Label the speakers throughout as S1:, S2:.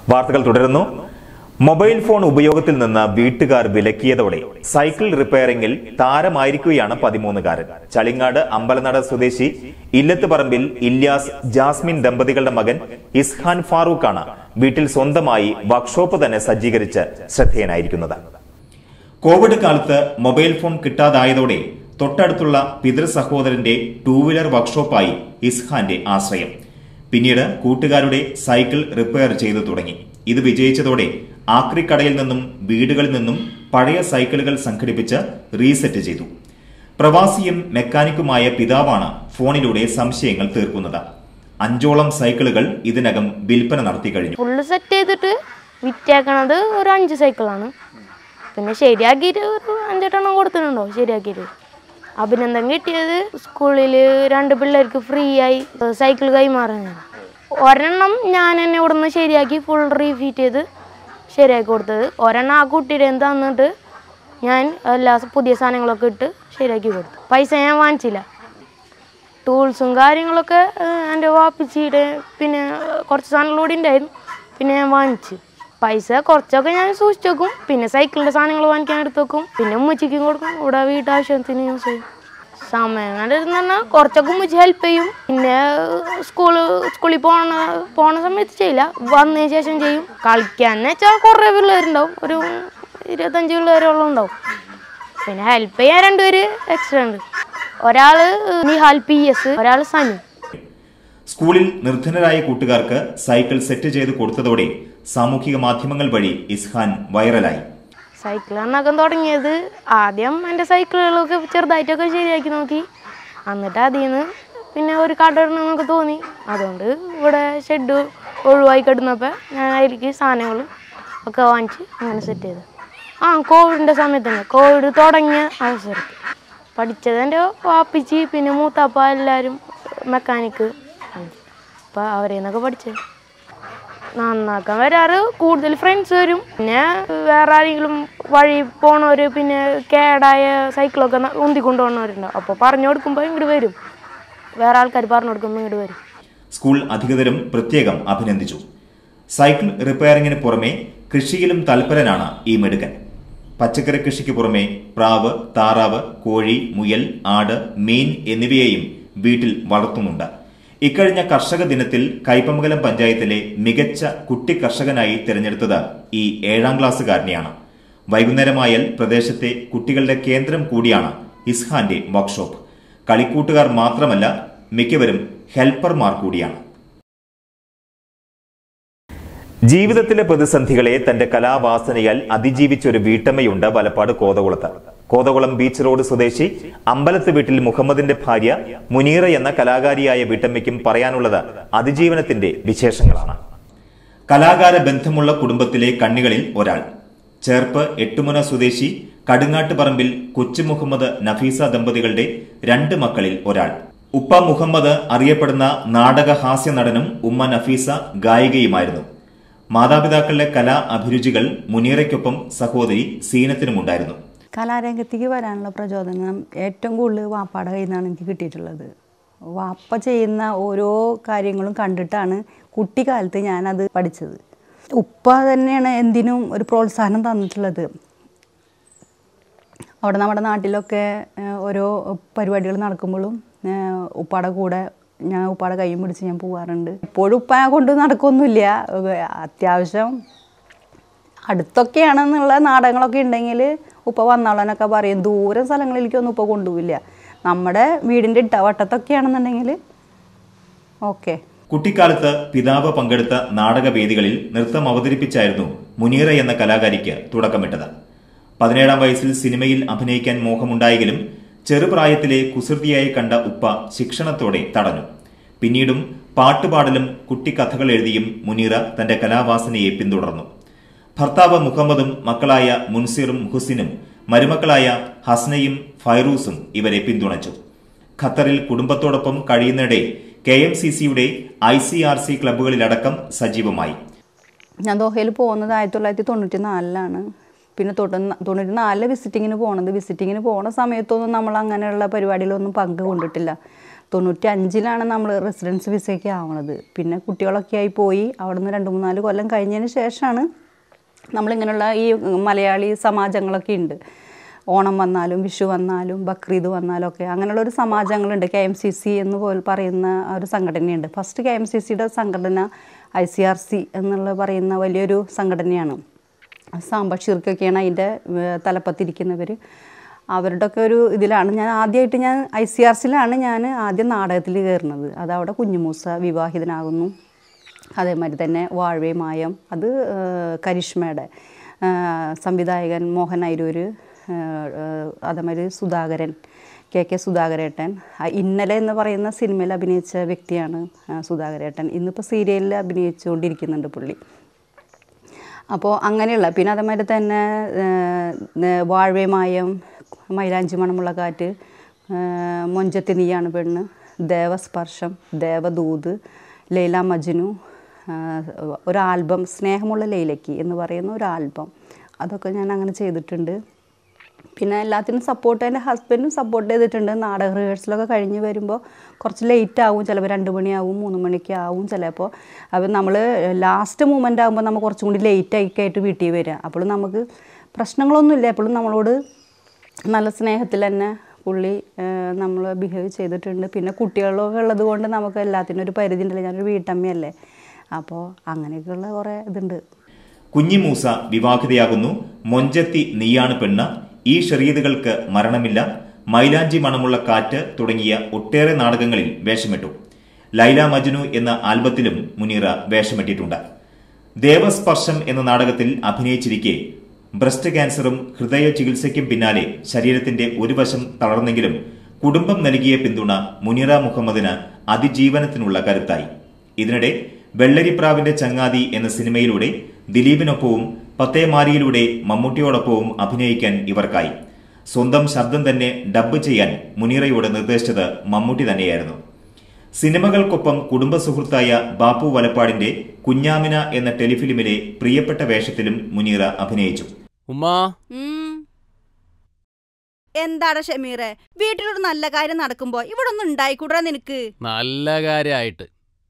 S1: വാർത്തകൾ തുടരുന്നു mobile phone ഉപയോഗത്തിൽ നിന്ന് വീട്ടുകാർ വിലക്കിയതോടെ സൈക്കിൾ റിപ്പയറിംഗിൽ താരമായിരിക്കുകയാണ് പതിമൂന്നുകാരൻ ചളിങ്ങാട് അമ്പലനട സ്വദേശി ഇല്ലത്ത് പറമ്പിൽ ഇല്യാസ് ജാസ്മിൻ ദമ്പതികളുടെ മകൻ ഇസ്ഹാൻ ഫാറൂഖാണ് വീട്ടിൽ സ്വന്തമായി വർക്ക്ഷോപ്പ് തന്നെ സജ്ജീകരിച്ച് ശ്രദ്ധേയനായിരിക്കുന്നത് കോവിഡ് കാലത്ത് മൊബൈൽ ഫോൺ കിട്ടാതായതോടെ തൊട്ടടുത്തുള്ള പിതൃ സഹോദരന്റെ ടൂ വീലർ വർക്ക്ഷോപ്പായി ഇസ്ഹാന്റെ ആശ്രയം പിന്നീട് കൂട്ടുകാരുടെ സൈക്കിൾ റിപ്പയർ ചെയ്തു തുടങ്ങി ഇത് വിജയിച്ചതോടെ ആക്രിക്കടയിൽ നിന്നും വീടുകളിൽ നിന്നും പഴയ സൈക്കിളുകൾ സംഘടിപ്പിച്ച് റീസെറ്റ് ചെയ്തു പ്രവാസിയും മെക്കാനിക്കുമായ പിതാവാണ് ഫോണിലൂടെ സംശയങ്ങൾ തീർക്കുന്നത് അഞ്ചോളം സൈക്കിളുകൾ ഇതിനകം വിൽപ്പന നടത്തി കഴിഞ്ഞു
S2: ഫുള്ള് സെറ്റ് ചെയ്തിട്ട് വിറ്റേക്കണത് ഒരു അഞ്ച് സൈക്കിളാണ് പിന്നെ ശരിയാക്കിയിട്ട് ഒരു അഞ്ചെട്ടെണ്ണം കൊടുത്തിട്ടുണ്ടോ ശരിയാക്കിയിട്ട് അഭിനന്ദൻ കിട്ടിയത് സ്കൂളിൽ രണ്ട് പിള്ളേർക്ക് ഫ്രീ ആയി സൈക്കിൾ കൈമാറാനാണ് ഒരെണ്ണം ഞാൻ തന്നെ ഇവിടുന്ന് ശരിയാക്കി ഫുൾ റീഫീറ്റ് ചെയ്ത് ശരിയാക്കി കൊടുത്തത് ഒരെണ്ണം ആ കുട്ടിയുടെ തന്നിട്ട് ഞാൻ എല്ലാ പുതിയ സാധനങ്ങളൊക്കെ ഇട്ട് ശരിയാക്കി കൊടുത്തു പൈസ ഞാൻ വാങ്ങിച്ചില്ല ടൂൾസും കാര്യങ്ങളൊക്കെ ഏഹ്, എൻ്റെ വാപ്പിച്ചിയുടെ പിന്നെ കുറച്ച് സാധനങ്ങളൂടെ ഉണ്ടായിരുന്നു പിന്നെ ഞാൻ വാങ്ങിച്ചു പൈസ കുറച്ചൊക്കെ ഞാൻ സൂക്ഷിച്ചു വെക്കും പിന്നെ സൈക്കിളിൻ്റെ സാധനങ്ങൾ വാങ്ങിക്കാൻ എടുത്ത് വെക്കും പിന്നെ ഉമ്മച്ചിക്കും കൊടുക്കും ഇവിടെ വീട്ടാവശ്യത്തിന് യൂസ് ചെയ്യും സമയം കണ്ടിരുന്ന് പറഞ്ഞാൽ കുറച്ചൊക്കെ ഉമ്മച്ചി ഹെൽപ്പ് ചെയ്യും പിന്നെ സ്കൂള് സ്കൂളിൽ പോണ പോണ സമയത്ത് ചെയ്യില്ല വന്നതിന് ശേഷം ചെയ്യും കളിക്കാൻ വെച്ചാൽ കുറേ പിള്ളേരുണ്ടാവും ഒരു ഇരുപത്തഞ്ച് പിള്ളേരോളം ഉണ്ടാവും പിന്നെ ഹെൽപ്പ് ചെയ്യാൻ രണ്ടുപേര് എക്സ്ട്രാ ഉണ്ട് ഒരാള് നിഹാൽ പി എസ് ഒരാൾ സനു
S1: സ്കൂളിൽ നിർധനരായ കൂട്ടുകാർക്ക് സൈക്കിൾ സെറ്റ് ചെയ്ത് കൊടുത്തതോടെ സാമൂഹിക മാധ്യമങ്ങൾ വഴി ഇസ്ഹാൻ വൈറലായി
S2: സൈക്കിൾ നന്നാക്കാൻ തുടങ്ങിയത് ആദ്യം എൻ്റെ സൈക്കിളുകളൊക്കെ ചെറുതായിട്ടൊക്കെ ശരിയാക്കി നോക്കി എന്നിട്ട് അതിൽ നിന്ന് പിന്നെ ഒരു കട ഇടണമെന്നൊക്കെ തോന്നി അതുകൊണ്ട് ഇവിടെ ഷെഡ് ഒഴിവായി കിടന്നപ്പോൾ ഞാൻ അതിലേക്ക് സാധനങ്ങളും ഒക്കെ വാങ്ങിച്ച് അങ്ങനെ സെറ്റ് ചെയ്തു ആ കോവിഡിൻ്റെ സമയത്ത് തന്നെ കോവിഡ് തുടങ്ങിയ അവസരത്തിൽ പഠിച്ചത് എൻ്റെ വാപ്പിച്ചി പിന്നെ മൂത്താപ്പ എല്ലാവരും മെക്കാനിക്ക് അപ്പോൾ അവരെ നിന്നൊക്കെ പഠിച്ചത് നന്നാക്കാൻ വരാറ് കൂടുതൽ ഫ്രണ്ട്സ് വരും പിന്നെ വേറെ ആരെങ്കിലും വഴി പോണവര് പിന്നെ കേടായ സൈക്കിളൊക്കെ ന- ഉന്തി കൊണ്ടുപോകണവരുണ്ടാവും അപ്പോൾ പറഞ്ഞു കൊടുക്കുമ്പോൾ ഇങ്ങോട്ട് വരും വേറെ ആൾക്കാർ പറഞ്ഞു കൊടുക്കുമ്പോൾ ഇങ്ങോട്ട് വരും
S1: സ്കൂൾ അധികൃതരും പ്രത്യേകം അഭിനന്ദിച്ചു സൈക്കിൾ റിപ്പയറിംഗിന് പുറമെ കൃഷിയിലും തൽപരനാണ് ഈ മിടുക്കൻ പച്ചക്കറി കൃഷിക്ക് പുറമെ പ്രാവ് താറാവ് കോഴി മുയൽ ആട് മീൻ എന്നിവയെയും വീട്ടിൽ വളർത്തുന്നുണ്ട് ഇക്കഴിഞ്ഞ കർഷക ദിനത്തിൽ കൈപ്പമംഗലം പഞ്ചായത്തിലെ മികച്ച കുട്ടി കർഷകനായി തിരഞ്ഞെടുത്തത് ഈ ഏഴാം ക്ലാസ്സുകാരനെയാണ് വൈകുന്നേരമായാൽ പ്രദേശത്തെ കുട്ടികളുടെ കേന്ദ്രം കൂടിയാണ് ഇസ്ഹാന്റെ വർക്ക്ഷോപ്പ് കളിക്കൂട്ടുകാർ മാത്രമല്ല മിക്കവരും ഹെൽപ്പർമാർ കൂടിയാണ് ജീവിതത്തിലെ പ്രതിസന്ധികളെ തന്റെ കലാവാസനയാൽ അതിജീവിച്ച ഒരു വീട്ടമ്മയുണ്ട് വലപ്പാട് കോതകുളത്ത് കോതകുളം ബീച്ച് റോഡ് സ്വദേശി അമ്പലത്ത് വീട്ടിൽ മുഹമ്മദിന്റെ ഭാര്യ മുനീറ എന്ന കലാകാരിയായ വീട്ടമ്മയ്ക്കും പറയാനുള്ളത് അതിജീവനത്തിന്റെ വിശേഷങ്ങളാണ് കലാകാര ബന്ധമുള്ള കുടുംബത്തിലെ കണ്ണികളിൽ ഒരാൾ ചേർപ്പ് എട്ടുമുന സ്വദേശി കടുങ്ങാട്ട് പറമ്പിൽ കൊച്ചു മുഹമ്മദ് നഫീസ ദമ്പതികളുടെ രണ്ട് മക്കളിൽ ഒരാൾ ഉപ്പ മുഹമ്മദ് അറിയപ്പെടുന്ന നാടക ഹാസ്യ നടനും ഉമ്മ നഫീസ ഗായികയുമായിരുന്നു മാതാപിതാക്കളുടെ കലാ അഭിരുചികൾ മുനീറയ്ക്കൊപ്പം സഹോദരി സീനത്തിനുമുണ്ടായിരുന്നു
S3: കലാരംഗത്തേക്ക് വരാനുള്ള പ്രചോദനം ഏറ്റവും കൂടുതൽ വാപ്പാടെ കയ്യിൽ നിന്നാണ് എനിക്ക് കിട്ടിയിട്ടുള്ളത് വാപ്പ ചെയ്യുന്ന ഓരോ കാര്യങ്ങളും കണ്ടിട്ടാണ് കുട്ടിക്കാലത്ത് ഞാനത് പഠിച്ചത് ഉപ്പ തന്നെയാണ് എന്തിനും ഒരു പ്രോത്സാഹനം തന്നിട്ടുള്ളത് അവിടെ നമ്മുടെ നാട്ടിലൊക്കെ ഏഹ്, ഓരോ പരിപാടികൾ നടക്കുമ്പോഴും ഏഹ്, ഉപ്പാടെ കൂടെ ഞാൻ ഉപ്പാടെ കൈയും പിടിച്ച് ഞാൻ പോവാറുണ്ട് എപ്പോഴും ഉപ്പ കൊണ്ട് നടക്കൊന്നുമില്ല ഏഹ്, അത്യാവശ്യം അടുത്തൊക്കെയാണെന്നുള്ള നാടകങ്ങളൊക്കെ ഉണ്ടെങ്കിൽ ഉപ്പ വന്നോളാനൊക്കെ പറയും ദൂരം സ്ഥലങ്ങളിലേക്കൊന്നും ഉപ്പ കൊണ്ടുപോവില്ല നമ്മുടെ വീടിൻ്റെ ഇട്ടവട്ടത്തൊക്കെയാണെന്നുണ്ടെങ്കിൽ ഓക്കെ
S1: കുട്ടിക്കാലത്ത് പിതാവ് പങ്കെടുത്ത നാടകവേദികളിൽ നൃത്തം അവതരിപ്പിച്ചായിരുന്നു മുനീറ എന്ന കലാകാരിക്ക് തുടക്കമിട്ടത് പതിനേഴാം വയസ്സിൽ സിനിമയിൽ അഭിനയിക്കാൻ മോഹമുണ്ടായെങ്കിലും ചെറുപ്രായത്തിലെ കുസൃതിയായി കണ്ട ഉപ്പ ശിക്ഷണത്തോടെ തടഞ്ഞു പിന്നീടും പാട്ടുപാടലും കുട്ടിക്കഥകൾ എഴുതിയും മുനീറ തന്റെ കലാവാസനയെ പിന്തുടർന്നു ഭർത്താവ് മുഹമ്മദും മക്കളായ മുൻസിറും ഹുസിനും മരുമക്കളായ ഹസ്നയും ഫൈറൂസും ഇവരെ പിന്തുണച്ചു ഖത്തറിൽ കുടുംബത്തോടൊപ്പം കഴിയുന്നിടെ കെ എം സി സിയുടെ ഐ സി ആർ സി ക്ലബ്ബുകളിലടക്കം സജീവമായി
S3: ഞാൻ ദോഹയിൽ പോകുന്നത് ആയിരത്തി തൊള്ളായിരത്തി തൊണ്ണൂറ്റി നാലിലാണ് പിന്നെ തൊണ്ണൂ തൊണ്ണൂറ്റി നാലില് വിസിറ്റിങ്ങിന് പോണത് വിസിറ്റിങ്ങിന് പോണ സമയത്തൊന്നും നമ്മൾ അങ്ങനെയുള്ള പരിപാടികളൊന്നും പങ്ക് കൊണ്ടിട്ടില്ല തൊണ്ണൂറ്റി അഞ്ചിലാണ് നമ്മൾ റെസിഡൻസ് വിസയ്ക്ക് ആവണത് പിന്നെ കുട്ടികളൊക്കെ ആയി പോയി അവിടെ നിന്ന് രണ്ട് മൂന്നാല് കൊല്ലം കഴിഞ്ഞതിന് ശേഷമാണ് നമ്മളിങ്ങനെയുള്ള ഈ മലയാളി സമാജങ്ങളൊക്കെ ഉണ്ട് ഓണം വന്നാലും വിഷു വന്നാലും ബക്രീദ് വന്നാലും ഒക്കെ അങ്ങനെയുള്ള ഒരു സമാജങ്ങളുണ്ട് കെ എം സി സി എന്ന് പോൽ പറയുന്ന ഒരു സംഘടനയുണ്ട് ഫസ്റ്റ് കെ എം സി സിയുടെ സംഘടന ഐ സി ആർ സി എന്നുള്ള പറയുന്ന വലിയൊരു സംഘടനയാണ് സാമ്പഷീർക്കൊക്കെയാണ് അതിൻ്റെ തലപ്പത്തിരിക്കുന്നവർ അവരുടെ ഒക്കെ ഒരു ഇതിലാണ് ഞാൻ ആദ്യമായിട്ട് ഞാൻ ഐ സി ആർ സിയിലാണ് ഞാൻ ആദ്യം നാടകത്തിൽ കയറുന്നത് അതവിടെ കുഞ്ഞുമൂസ വിവാഹിതനാകുന്നു അതേമാതിരി തന്നെ വാഴവേ മായം അത് ആ, കരിഷ്മയുടെ ആ, സംവിധായകൻ മോഹൻ അയിരൂർ അതേമാതിരി സുധാകരൻ കെ കെ സുധാകരേട്ടൻ ആ, ഇന്നലെ എന്ന് പറയുന്ന സിനിമയിൽ അഭിനയിച്ച വ്യക്തിയാണ് ആ, സുധാകരേട്ടൻ ഇന്നിപ്പോൾ സീരിയലിൽ അഭിനയിച്ചുകൊണ്ടിരിക്കുന്നുണ്ട് പുള്ളി അപ്പോൾ അങ്ങനെയുള്ള പിന്നെ അതേമാതിരി തന്നെ വാഴവമായം മൈലാഞ്ചി മണമുള്ള കാറ്റ് ആ, മൊഞ്ചത്തി നീയാണ് പെണ്ണ് ദേവസ്പർശം ദേവദൂത് ലൈല മജ്നു ആ, ഒരു ആൽബം സ്നേഹമുള്ള ലൈലയ്ക്ക് എന്ന് പറയുന്ന ഒരു ആൽബം അതൊക്കെ ഞാൻ അങ്ങനെ ചെയ്തിട്ടുണ്ട് പിന്നെ എല്ലാത്തിനും സപ്പോർട്ട് എൻ്റെ ഹസ്ബൻഡും സപ്പോർട്ട് ചെയ്തിട്ടുണ്ട് നാടക റിഹേഴ്സലൊക്കെ കഴിഞ്ഞ് വരുമ്പോൾ കുറച്ച് ലേറ്റ് ആവും ചിലപ്പോൾ രണ്ട് മണിയാവും മൂന്ന് മണിക്ക് ആവും ചിലപ്പോൾ അപ്പോൾ നമ്മൾ ലാസ്റ്റ് മൂമെൻ്റ് ആകുമ്പോൾ നമ്മൾ കുറച്ചും കൂടി ലേറ്റ് ആയിട്ട് വീട്ടിൽ വരിക അപ്പോൾ നമുക്ക് പ്രശ്നങ്ങളൊന്നുമില്ല എപ്പോഴും നമ്മളോട് നല്ല സ്നേഹത്തിൽ തന്നെ പുള്ളി നമ്മൾ ബിഹേവ് ചെയ്തിട്ടുണ്ട് പിന്നെ കുട്ടികളൊക്കെ ഉള്ളത് കൊണ്ട് നമുക്ക് എല്ലാത്തിനും ഒരു പരിധി ഉണ്ടല്ലോ ഞാനൊരു വീട്ടമ്മയല്ലേ അപ്പോൾ അങ്ങനെയൊക്കെയുള്ള കുറേ ഇതുണ്ട്
S1: കുഞ്ഞിമൂസ വിവാഹിതയാകുന്നു മൊഞ്ചത്തി നീയാണ് പെണ്ണ് ഈ ഷെറീദുകൾക്ക് മരണമില്ല മൈലാഞ്ചി മണമുള്ള കാറ്റ് തുടങ്ങിയ ഒട്ടേറെ നാടകങ്ങളിൽ വേഷമിട്ടു ലൈല മജ്നു എന്ന ആൽബത്തിലും മുനീറ വേഷമിട്ടിട്ടുണ്ട് ദേവസ്പർശം എന്ന നാടകത്തിൽ അഭിനയിച്ചിരിക്കെ ബ്രസ്റ്റ് ക്യാൻസറും ഹൃദയ ചികിത്സയ്ക്കും പിന്നാലെ ശരീരത്തിന്റെ ഒരു വശം തളർന്നെങ്കിലും കുടുംബം നൽകിയ പിന്തുണ മുനീറ മുഹമ്മദിന് അതിജീവനത്തിനുള്ള കരുത്തായി ഇതിനിടെ വെള്ളരിപ്രാവിന്റെ ചങ്ങാതി എന്ന സിനിമയിലൂടെ ദിലീപിനൊപ്പവും പത്തേമാരിയിലൂടെ മമ്മൂട്ടിയോടൊപ്പവും അഭിനയിക്കാൻ ഇവർക്കായി സ്വന്തം ശബ്ദം തന്നെ ഡബ്ബ് ചെയ്യാൻ മുനീറയോട് നിർദ്ദേശിച്ചത് മമ്മൂട്ടി തന്നെയായിരുന്നു സിനിമകൾക്കൊപ്പം കുടുംബ സുഹൃത്തായ ബാപ്പു വലപ്പാടിന്റെ കുഞ്ഞാമിന എന്ന ടെലിഫിലിമിലെ പ്രിയപ്പെട്ട വേഷത്തിലും മുനീറ അഭിനയിച്ചു
S4: ഉമ്മാ
S5: ഉം. എന്താടാ ഷമീറെ വീട്ടിലൊരു നല്ല കാര്യം നടക്കുമ്പോ ഇവിടെ ഒന്നും ഉണ്ടായിക്കൂടാ നിനക്ക്
S4: നല്ല കാര്യായിട്ട്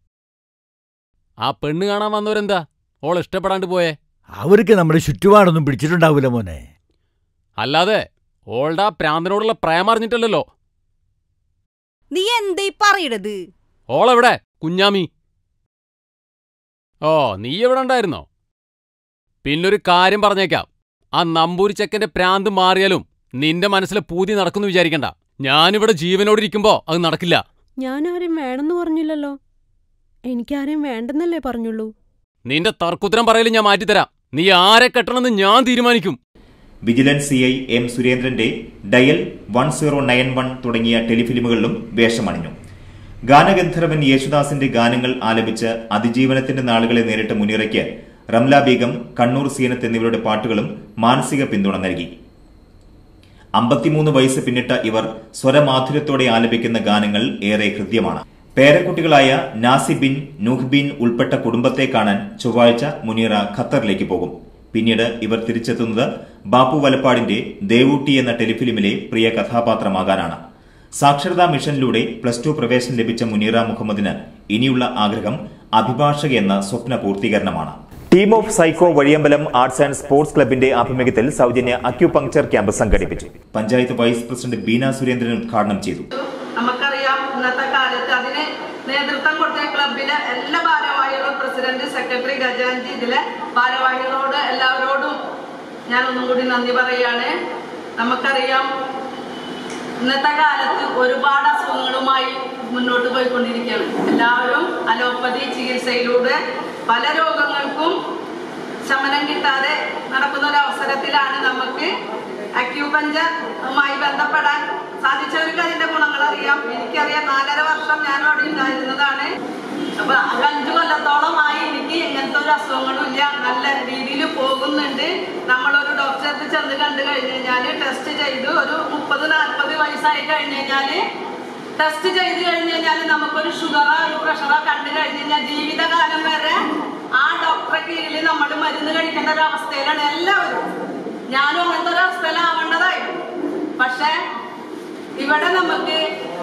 S4: ആ പെണ്ണ് കാണാൻ വന്നവരെന്താ ഓൾ ഇഷ്ടപ്പെടാണ്ട് പോയേ
S6: അവർക്ക് നമ്മുടെ ചുറ്റുപാടൊന്നും പിടിച്ചിട്ടുണ്ടാവില്ല മോനെ
S4: അല്ലാതെ ഓളുടെ ആ പ്രാന്തനോടുള്ള പ്രേമം അറിഞ്ഞിട്ടല്ലല്ലോ
S5: നീ എന്തീ പറയണത്
S4: ഓളെവിടെ കുഞ്ഞാമി ഓ നീ എവിടെ ഉണ്ടായിരുന്നോ പിന്നൊരു കാര്യം പറഞ്ഞേക്കാം ആ നമ്പൂരി ചെക്കന്റെ പ്രാന്ത് മാറിയാലും നിന്റെ മനസ്സിലെ പൂതി നടക്കുന്നു വിചാരിക്കണ്ട ഞാനിവിടെ ജീവനോടിരിക്കുമ്പോ അത് നടക്കില്ല
S7: ഞാൻ ആരെയും വേണമെന്ന് പറഞ്ഞില്ലല്ലോ എനിക്കാരെയും വേണ്ടെന്നല്ലേ പറഞ്ഞുള്ളൂ
S4: നിന്റെ തർക്കുത്തരം പറയലും ഞാൻ മാറ്റിത്തരാം നീ ആരെ കെട്ടണമെന്ന് ഞാൻ തീരുമാനിക്കും
S1: വിജിലൻസ് സി ഐ എം സുരേന്ദ്രന്റെ dial one zero nine one തുടങ്ങിയ ടെലിഫിലിമുകളിലും വേഷമണിഞ്ഞു ഗാനഗന്ധർവൻ യേശുദാസിന്റെ ഗാനങ്ങൾ ആലപിച്ച് അതിജീവനത്തിന്റെ നാളുകളെ നേരിട്ട മുനീറയ്ക്ക് റംല ബീഗം കണ്ണൂർ സീനത്ത് എന്നിവരുടെ പാട്ടുകളും മാനസിക പിന്തുണ നൽകി അമ്പത്തിമൂന്ന് വയസ്സ് പിന്നിട്ട ഇവർ സ്വരമാധുര്യത്തോടെ ആലപിക്കുന്ന ഗാനങ്ങൾ ഏറെ ഹൃദ്യമാണ് പേരക്കുട്ടികളായ നാസിബിൻ നൂഹ്ബിൻ ഉൾപ്പെട്ട കുടുംബത്തെ കാണാൻ ചൊവ്വാഴ്ച മുനീറ ഖത്തറിലേക്ക് പോകും പിന്നീട് ഇവർ തിരിച്ചെത്തുന്നത് ബാപ്പു വലപ്പാടിന്റെ ദേവൂട്ടി എന്ന ടെലിഫിലിമിലെ പ്രിയ കഥാപാത്രമാകാനാണ് സാക്ഷരതാ മിഷനിലൂടെ പ്ലസ് ടു പ്രവേശനം ലഭിച്ച മുനീറ മുഹമ്മദിന് ഇനിയുള്ള ആഗ്രഹം അഭിഭാഷക എന്ന സ്വപ്ന പൂർത്തീകരണമാണ് team of psycho Vazhiyambalam arts and sports ക്ലബിന്റെ ആഭിമുഖ്യത്തിൽ സൗജന്യ അക്യുപങ്ചർ ക്യാമ്പ് സംഘടിപ്പിച്ചു പഞ്ചായത്ത് വൈസ് പ്രസിഡന്റ് ബീന സുരേന്ദ്രൻ ഉദ്ഘാടനം ചെയ്തു
S8: നമുക്കറിയാം ഇന്നത്തെ കാലത്ത് അതിന് നേതൃത്വം കൊടുത്ത ക്ലബിലെ എല്ലാ ഭാരവാഹികളും പ്രസിഡന്റ് സെക്രട്ടറി ഖജാൻജി ഇതിലെ ഭാരവാഹികളോട് എല്ലാവരോടും ഞാൻ ഒന്നും കൂടി നന്ദി പറയാണ് നമുക്കറിയാം ഇന്നത്തെ കാലത്ത് ഒരുപാട് അസുഖങ്ങളുമായി മുന്നോട്ട് പോയിക്കൊണ്ടിരിക്കുകയാണ് എല്ലാവരും അലോപ്പതി ചികിത്സയിലൂടെ പല രോഗങ്ങൾക്കും ശമനം കിട്ടാതെ നടക്കുന്ന ഒരു അവസരത്തിലാണ് നമുക്ക് അക്യൂപഞ്ചറുമായി ബന്ധപ്പെടാൻ സാധിച്ചവർക്ക് അതിന്റെ ഗുണങ്ങൾ അറിയാം എനിക്കറിയാം നാലര വർഷം ഞാൻ അവിടെ ഉണ്ടായിരുന്നതാണ് അപ്പൊ അത് അഞ്ചു കൊല്ലത്തോളമായി എനിക്ക് ഇങ്ങനത്തെ ഒരു അസുഖങ്ങളും ഇല്ല നല്ല രീതിയിൽ പോകുന്നുണ്ട് നമ്മളൊരു ഡോക്ടറെ അടുത്ത് ചെന്ന് കണ്ടു കഴിഞ്ഞു കഴിഞ്ഞാല് ടെസ്റ്റ് ചെയ്തു ഒരു മുപ്പത് നാൽപ്പത് വയസ്സായി കഴിഞ്ഞു കഴിഞ്ഞാല് ടെസ്റ്റ് ചെയ്ത് കഴിഞ്ഞു കഴിഞ്ഞാൽ നമുക്കൊരു ഷുഗറോ ഒരു പ്രഷറോ കണ്ടു കഴിഞ്ഞു കഴിഞ്ഞാൽ ജീവിതകാലം വരെ ആ ഡോക്ടറെ കീഴിൽ നമ്മൾ മരുന്ന് കഴിക്കേണ്ട ഒരു അവസ്ഥയിലാണ് എല്ലാവരും ഞാനും അങ്ങനത്തെ ഒരു അവസ്ഥയിലാവേണ്ടതായിരുന്നു പക്ഷെ ഇവിടെ നമുക്ക്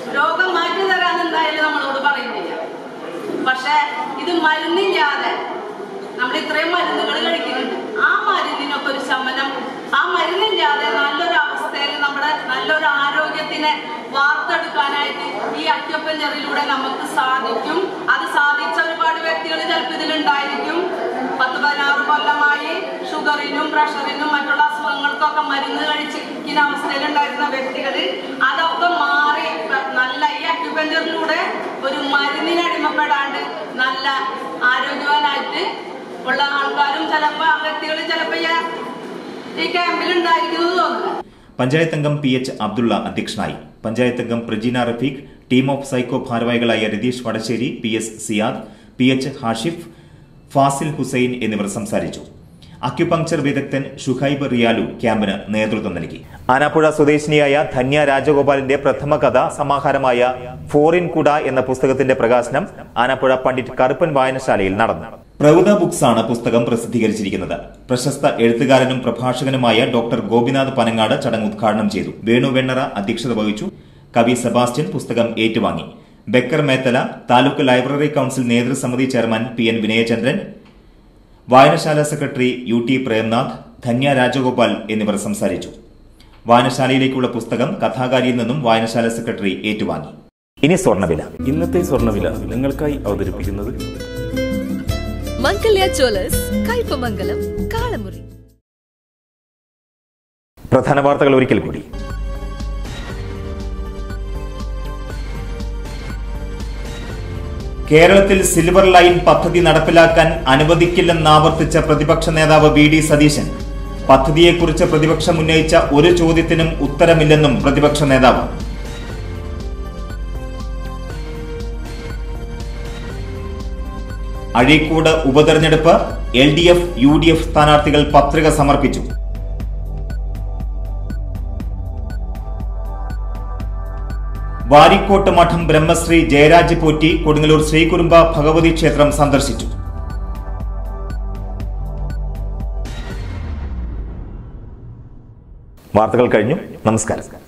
S8: രോഗം മാറ്റി തരാൻ എന്തായാലും നമ്മളോട് പറയുന്നില്ല പക്ഷെ ഇത് മരുന്നില്ലാതെ നമ്മൾ ഇത്രയും മരുന്നുകൾ കഴിക്കുന്നുണ്ട് ആ മരുന്നിനൊക്കെ ഒരു ശമനം ആ മരുന്നില്ലാതെ നല്ലൊരു അവസ്ഥയിൽ നമ്മുടെ നല്ലൊരു ആരോഗ്യത്തിനെ വാർത്തെടുക്കാനായിട്ട് ഈ അക്യുപഞ്ചറിലൂടെ നമുക്ക് സാധിക്കും അത് സാധിച്ച ഒരുപാട് വ്യക്തികൾ ചിലപ്പോൾ ഇതിലുണ്ടായിരിക്കും പത്ത് പതിനാറ് കൊല്ലമായി ഷുഗറിനും പ്രഷറിനും മറ്റുള്ള അസുഖങ്ങൾക്കൊക്കെ മരുന്ന് കഴിച്ചിരിക്കുന്ന അവസ്ഥയിലുണ്ടായിരുന്ന വ്യക്തികൾ അതൊക്കെ മാറി നല്ല ഈ അക്യുപഞ്ചറിലൂടെ ഒരു മരുന്നിന് അടിമപ്പെടാണ്ട് നല്ല ആരോഗ്യവാനായിട്ട് ഉള്ള ആൾക്കാരും ചിലപ്പോൾ ആ വ്യക്തികൾ ചിലപ്പോൾ ഈ ക്യാമ്പിൽ ഉണ്ടായിരിക്കുന്നത് തോന്നുന്നു
S1: പഞ്ചായത്ത് അംഗം പി എച്ച് അബ്ദുള്ള അധ്യക്ഷനായി പഞ്ചായത്ത് അംഗം Prajeena Rafeeq team of psycho ഭാരവാഹികളായ Ratheesh Vadasseri P S Siyad P H Hashif Fasil Hussain എന്നിവർ സംസാരിച്ചു അക്യുപങ്ചർ വിദഗ്ധൻ ഷുഹൈബ് റിയാലു ക്യാമ്പിന് നേതൃത്വം നൽകി ആനാപ്പുഴ സ്വദേശിനിയായ ധന്യ രാജഗോപാലിന്റെ പ്രഥമ കഥ സമാഹാരമായ ഫോറിൻ കുട എന്ന പുസ്തകത്തിന്റെ പ്രകാശനം ആനാപ്പുഴ പണ്ഡിറ്റ് കറുപ്പൻ വായനശാലയിൽ നടന്നു പ്രൗഢ ബുക്സ് ആണ് പുസ്തകം പ്രസിദ്ധീകരിച്ചിരിക്കുന്നത് പ്രശസ്ത എഴുത്തുകാരനും പ്രഭാഷകനുമായ ഡോക്ടർ ഗോപിനാഥ് പനങ്ങാട് ചടങ്ങ് ഉദ്ഘാടനം ചെയ്തു വേണു വെണ്ണറ അധ്യക്ഷത വഹിച്ചു കവി സെബാസ്റ്റ്യൻ പുസ്തകം ഏറ്റുവാങ്ങി ബെക്കർ മേത്തല താലൂക്ക് ലൈബ്രറി കൌൺസിൽ നേതൃസമിതി ചെയർമാൻ പി എൻ വിനയചന്ദ്രൻ വായനശാല secretary U T Premnath Dhanya Rajagopal എന്നിവർ സംസാരിച്ചു വായനശാലയിലേക്കുള്ള പുസ്തകം കഥാകാരിയിൽ നിന്നും വായനശാല സെക്രട്ടറി ഏറ്റുവാങ്ങി ഇനി സ്വർണ്ണവില
S9: ഇന്നത്തെ സ്വർണ്ണവില നിങ്ങൾക്കായി അവതരിപ്പിക്കുന്നത്
S10: മംഗല്യ ജ്വല്ലേഴ്സ് കയ്പമംഗലം കാളമുറി
S1: പ്രധാന വാർത്തകൾ ഒരിക്കൽ കൂടി കേരളത്തിൽ സിൽവർ ലൈൻ പദ്ധതി നടപ്പിലാക്കാൻ അനുവദിക്കില്ലെന്നാവർത്തിച്ച പ്രതിപക്ഷ നേതാവ് വി ഡി സതീശൻ പദ്ധതിയെക്കുറിച്ച് പ്രതിപക്ഷം ഉന്നയിച്ച ഒരു ചോദ്യത്തിനും ഉത്തരമില്ലെന്നും പ്രതിപക്ഷ നേതാവ് അഴീക്കോട് ഉപതെരഞ്ഞെടുപ്പ് L D F U D F സ്ഥാനാർത്ഥികൾ പത്രിക സമർപ്പിച്ചു വാരിക്കോട്ട് മഠം ബ്രഹ്മശ്രീ ജയരാജ് പോറ്റി കൊടുങ്ങല്ലൂർ ശ്രീകുറുമ്പ ഭഗവതി ക്ഷേത്രം സന്ദർശിച്ചു വാർത്തകൾ കഴിഞ്ഞു നമസ്കാരം